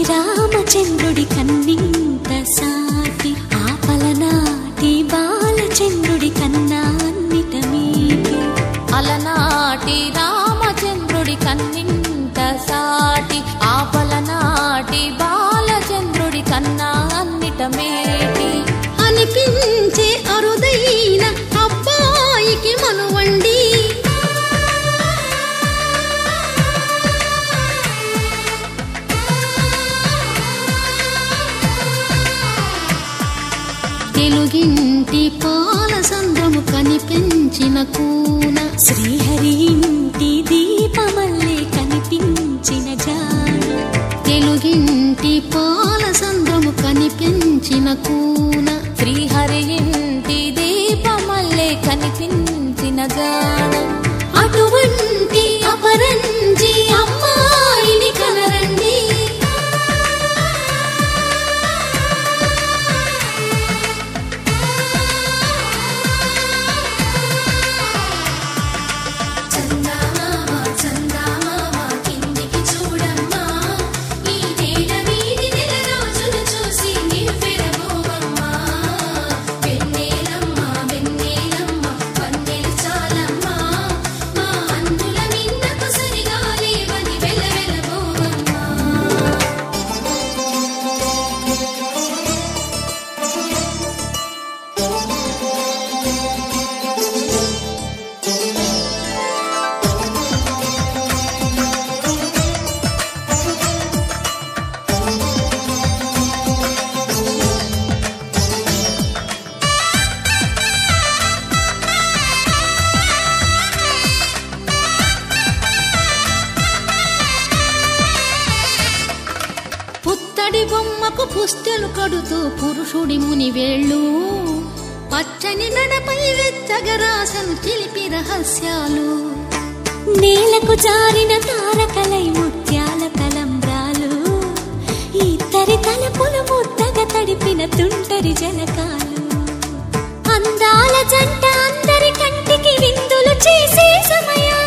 రామచంద్రుడి కన్నింత సాటి ఆపలనాటి బాలచంద్రుడి కన్నా అన్నిట మీటి అలనాటి రామచంద్రుడి కన్నింత సాటి ఆపలనాటి బాలచంద్రుడి కన్నా అన్నిట మేటి అనిపించే అరుదైన అబ్బాయికి మనువండి తెలుగింటి పాల సంద్రము కనిపించిన కూన శ్రీహరి ఇంటి దీపమల్లే కనిపించిన జాన తెలుగింటి పాల సంద్రము కనిపించిన కూన శ్రీహరి ఇంటి దీపమల్లే కనిపించిన గానం అటువంటి అపరంజి అమ్మాయిని కనరండి చందమామ చందమామ కిందికి చూడమ్మా ఈ నేల వీధి నెల రోజులు చూసి నివ్వెరబోవమ్మా వెన్నెలమ్మ వెన్నెలమ్మ వన్నెలు చాలమ్మా మా అందుల మిన్నకు సరిగా లేవని వెలవెలబోవమ్మా పుత్తడి బొమ్మకు పుస్తెలు కడుతూ పురుషుడి ముని వేళ్ళు పచ్చని నడపై వెచ్చగరాసను చిలిపి రహస్యాలు నేలకు జారిన తారకలై ముత్యాల తలంబ్రాలు ఇద్దరి తలపులు ముద్దగా తడిపిన తుంటరి జలకాలు అందాల జంట అందరి కంటికి విందులు చేసే సమయాన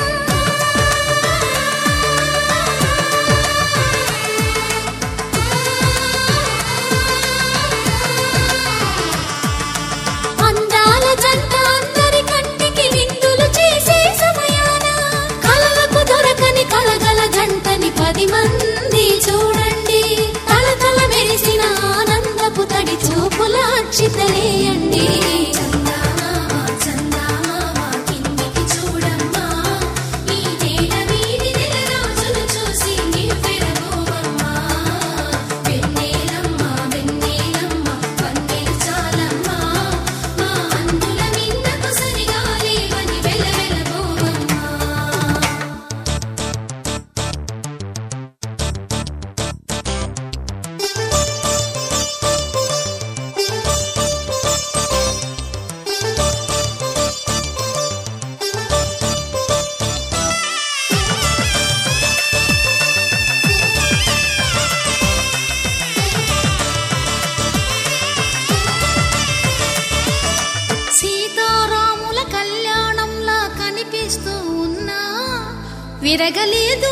అందాల జంట అందరి కంటికి విందులు చేసే సమయాన కలలకు దొరకని కలగల జంటని పది మంది చూడండి తలతల మెరిసిన ఆనందపు తడి చూపుల అక్షితలేయండి చందమామ చందమామ కిందికి చూడమ్మా ఈ నేల వీధి నెల రోజులు చూసి నివ్వెరబోవమ్మా వెన్నెలమ్మ వెన్నెలమ్మ వన్నెలు చాలమ్మా మా అందుల మిన్నకు సరిగా లేవని వెలవెలబోవమ్మా సీతారాముల కళ్యాణంలా కనిపిస్తూ ఉన్నా విరగలేదు